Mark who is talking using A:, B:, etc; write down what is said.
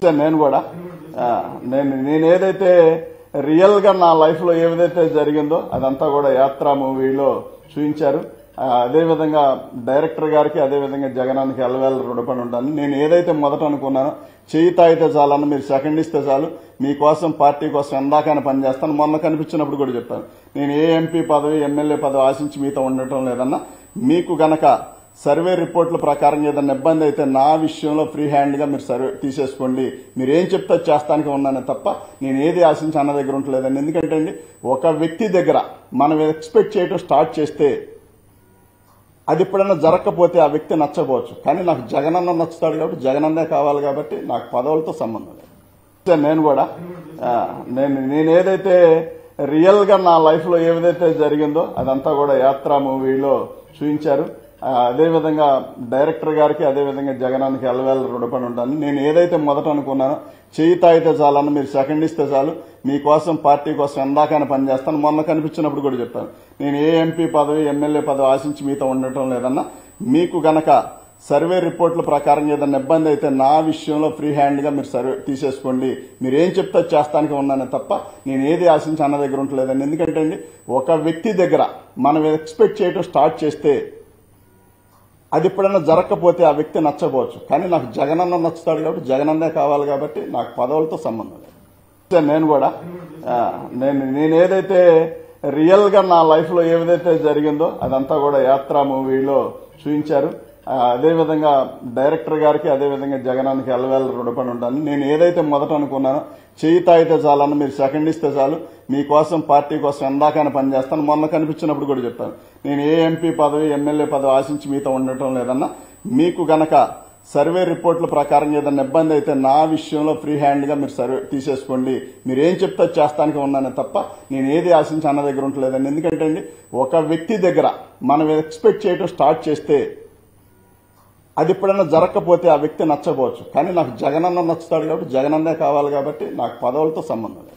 A: sir నేను కూడా ఆ, నేను నేను ఏదైతే రియల్ గా నా లైఫ్ లో ఏదైతే జరిగిందో అదంతా కూడా యాత్ర మూవీలో చూపించారు ఆ, అదే విధంగా డైరెక్టర్ గారికి అదే విధంగా జగనానికి ఎల్లవేళ రుణపడి ఉంటాను నేను ఏదైతే మొదట అనుకున్నానో చేయి తాగితే చాలన్న మీరు సెకండ్ ఇస్తే చాలు మీకోసం పార్టీ కోసం ఎందాకైనా పనిచేస్తాను మొన్న కనిపించినప్పుడు కూడా చెప్పాను నేను ఏ ఎంపీ పదవి ఎమ్మెల్యే పదవి ఆశించి మీతో ఉండటం లేదన్నా మీకు గనక సర్వే రిపోర్ట్ల ప్రకారం ఏదైనా ఇబ్బంది అయితే నా విషయంలో ఫ్రీ హ్యాండ్ గా మీరు సర్వే తీసేసుకోండి మీరు ఏం చెప్తే అది చేస్తానికి ఉన్నానే తప్ప నేను ఏది ఆశించి అన్న దగ్గర ఉండలేదండి ఎందుకంటే అండి ఒక వ్యక్తి దగ్గర మనం ఎక్స్పెక్ట్ చేయడం స్టార్ట్ చేస్తే అది ఎప్పుడైనా జరగకపోతే ఆ వ్యక్తి నచ్చకపోవచ్చు కానీ నాకు జగనన్న నచ్చుతాడు కాబట్టి జగనన్నే కావాలి కాబట్టి నాకు పదవులతో సంబంధం లేదు సార్ నేను కూడా ఆ, నేను నేను ఏదైతే రియల్ గా నా లైఫ్ లో ఏదైతే జరిగిందో అదంతా కూడా యాత్ర మూవీలో చూపించారు ఆ, అదే విధంగా డైరెక్టర్ గారికి అదే విధంగా జగనానికి ఎల్లవేళ రుణపడి ఉంటాను నేను ఏదైతే మొదట అనుకున్నానో చేయి తాగితే చాలన్న మీరు సెకండ్ ఇస్తే చాలు మీకోసం పార్టీ కోసం ఎందాకైనా పనిచేస్తాను మొన్న కనిపించినప్పుడు కూడా చెప్పాను నేను ఏ ఎంపీ పదవి ఎమ్మెల్యే పదవి ఆశించి మీతో ఉండటం లేదన్నా మీకు గనక సర్వే రిపోర్ట్ల ప్రకారం ఏదైనా ఇబ్బంది అయితే నా విషయంలో ఫ్రీ హ్యాండ్ గా మీరు సర్వే తీసేసుకోండి మీరు ఏం చెప్తే అది చేస్తానికి ఉన్నానే తప్ప నేను ఏది ఆశించి అన్న దగ్గర ఉండలేదండి ఎందుకంటే అండి ఒక వ్యక్తి దగ్గర మనం ఎక్స్పెక్ట్ చేయడం స్టార్ట్ చేస్తే అది ఎప్పుడైనా జరగకపోతే ఆ వ్యక్తి నచ్చకపోవచ్చు కానీ నాకు జగనన్న నచ్చుతాడు కాబట్టి జగనన్నే కావాలి కాబట్టి నాకు పదవులతో సంబంధం లేదు సార్ నేను కూడా ఆ, నేను నేను ఏదైతే రియల్ గా నా లైఫ్ లో ఏదైతే జరిగిందో అదంతా కూడా యాత్ర మూవీలో చూపించారు ఆ, అదే విధంగా డైరెక్టర్ గారికి అదే విధంగా జగనానికి ఎల్లవేళ రుణపడి ఉంటాను నేను ఏదైతే మొదట అనుకున్నానో చేయి తాగితే చాలన్న మీరు సెకండ్ ఇస్తే చాలు మీకోసం పార్టీ కోసం ఎందాకైనా పనిచేస్తాను మొన్న కనిపించినప్పుడు కూడా చెప్పాను నేను ఏ ఎంపీ పదవి ఎమ్మెల్యే పదవి ఆశించి మీతో ఉండటం లేదన్నా మీకు గనక సర్వే రిపోర్ట్ల ప్రకారం ఏదైనా ఇబ్బంది అయితే నా విషయంలో ఫ్రీ హ్యాండ్ గా మీరు సర్వే తీసేసుకోండి మీరు ఏం చెప్తే అది చేస్తానికి ఉన్నానే తప్ప నేను ఏది ఆశించి అన్న దగ్గర ఉండలేదండి ఎందుకంటే అండి ఒక వ్యక్తి దగ్గర మనం ఎక్స్పెక్ట్ చేయడం స్టార్ట్ చేస్తే అది ఎప్పుడైనా జరగకపోతే ఆ వ్యక్తి నచ్చకపోవచ్చు కానీ నాకు జగనన్న నచ్చుతాడు కాబట్టి జగనన్నే కావాలి కాబట్టి నాకు పదవులతో సంబంధం లేదు